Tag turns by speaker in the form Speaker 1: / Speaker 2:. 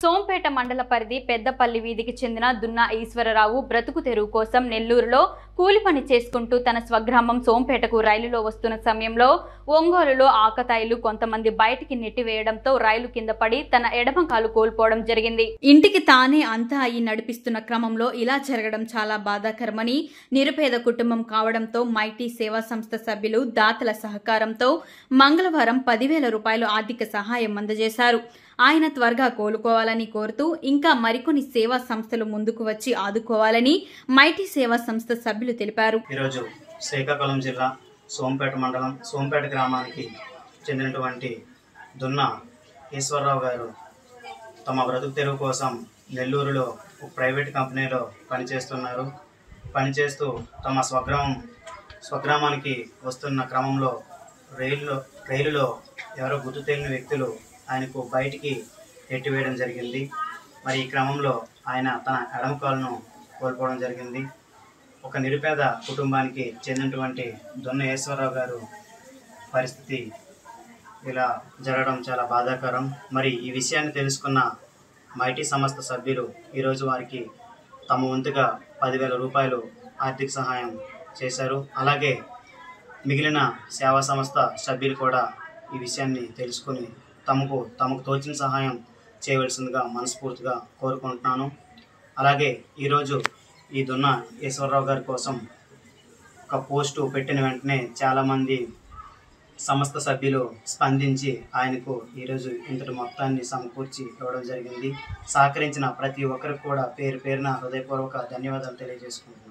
Speaker 1: సోంపేట మండల పరిధి పెద్దపల్లి వీధికి చెందిన దున్నా ఈశ్వరరావు బ్రతుకు తెరువు కోసం నెల్లూరులో కూలి పని చేసుకుంటూ తన స్వగ్రామం సోంపేటకు రైలులో వస్తున్న సమయంలో ఒంగోలులో ఆకతాయిలు కొంతమంది బయటికి నెట్టివేయడంతో రైలు కింద పడి తన ఎడమ కాలు కోల్పోవడం జరిగింది ఇంటికి తానే అంతా అయి నడిపిస్తున్న క్రమంలో ఇలా జరగడం చాలా బాధాకరమని నిరుపేద కుటుంబం కావడంతో మైటీ సేవా సంస్థ సభ్యులు దాతల సహకారంతో మంగళవారం పదివేల రూపాయలు ఆర్థిక సహాయం అందజేశారు ఆయన త్వరగా కోలుకోవాలని కోరుతూ ఇంకా మరికొన్ని సేవా సంస్థలు ముందుకు వచ్చి ఆదుకోవాలని మైటీ సేవా సంస్థ సభ్యులు తెలిపారు
Speaker 2: ఈరోజు శ్రీకాకుళం జిల్లా సోంపేట మండలం సోంపేట గ్రామానికి చెందినటువంటి దున్న ఈశ్వరరావు గారు తమ బ్రతుకు తెరువు కోసం నెల్లూరులో ఒక ప్రైవేట్ కంపెనీలో పనిచేస్తున్నారు పనిచేస్తూ తమ స్వగ్రామం స్వగ్రామానికి వస్తున్న క్రమంలో రైలులో రైలులో ఎవరో గుర్తు తెలియని వ్యక్తులు ఆయనకు బయటికి నెట్టివేయడం జరిగింది మరి ఈ క్రమంలో ఆయన తన ఎడమ కాలును కోల్పోవడం జరిగింది ఒక నిరుపేద కుటుంబానికి చెందినటువంటి దొన్న ఈశ్వరరావు గారు పరిస్థితి ఇలా జరగడం చాలా బాధాకరం మరి ఈ విషయాన్ని తెలుసుకున్న మైటీ సంస్థ సభ్యులు ఈరోజు వారికి తమ వంతుగా పదివేల రూపాయలు ఆర్థిక సహాయం చేశారు అలాగే మిగిలిన సేవా సంస్థ సభ్యులు కూడా ఈ విషయాన్ని తెలుసుకుని తమకు తమకు తోచిన సహాయం చేయవలసిందిగా మనస్ఫూర్తిగా కోరుకుంటున్నాను అలాగే ఈరోజు ఈ దున్న ఈశ్వరరావు గారి కోసం ఒక పోస్టు పెట్టిన వెంటనే చాలామంది సంస్థ సభ్యులు స్పందించి ఆయనకు ఈరోజు ఇంతటి మొత్తాన్ని సమకూర్చి ఇవ్వడం జరిగింది సహకరించిన ప్రతి ఒక్కరికి కూడా పేరు పేరున హృదయపూర్వక ధన్యవాదాలు తెలియజేసుకుంటున్నాను